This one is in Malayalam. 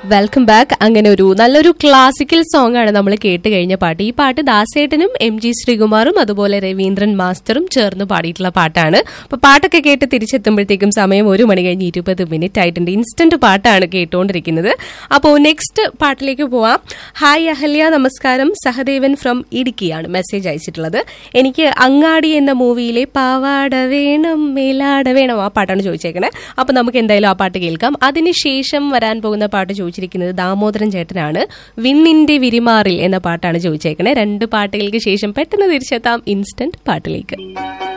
വെൽക്കം ബാക്ക് അങ്ങനെ ഒരു നല്ലൊരു ക്ലാസിക്കൽ സോങ് ആണ് നമ്മൾ കേട്ട് കഴിഞ്ഞ പാട്ട് ഈ പാട്ട് ദാസേട്ടനും എം ജി ശ്രീകുമാറും അതുപോലെ രവീന്ദ്രൻ മാസ്റ്ററും ചേർന്ന് പാടിയിട്ടുള്ള പാട്ടാണ് അപ്പൊ പാട്ടൊക്കെ കേട്ട് തിരിച്ചെത്തുമ്പോഴത്തേക്കും സമയം ഒരു മണി കഴിഞ്ഞ് ഇരുപത് മിനിറ്റ് ആയിട്ടുണ്ട് ഇൻസ്റ്റന്റ് പാട്ടാണ് കേട്ടുകൊണ്ടിരിക്കുന്നത് അപ്പോൾ നെക്സ്റ്റ് പാട്ടിലേക്ക് പോവാം ഹായ് അഹല്യ നമസ്കാരം സഹദേവൻ ഫ്രം ഇടുക്കിയാണ് മെസ്സേജ് അയച്ചിട്ടുള്ളത് എനിക്ക് അങ്ങാടി എന്ന മൂവിയിലെ പാവാട വേണം മേലാട വേണം ആ പാട്ടാണ് ചോദിച്ചേക്കണേ അപ്പൊ നമുക്ക് എന്തായാലും ആ പാട്ട് കേൾക്കാം അതിനുശേഷം വരാൻ പോകുന്ന പാട്ട് ചോദിച്ചിരിക്കുന്നത് ദാമോദരൻ ചേട്ടനാണ് വിണ്ണിന്റെ വിരിമാറിൽ എന്ന പാട്ടാണ് ചോദിച്ചേക്കണേ രണ്ട് പാട്ടുകൾക്ക് ശേഷം പെട്ടെന്ന് തിരിച്ചെത്താം ഇൻസ്റ്റന്റ് പാട്ടിലേക്ക്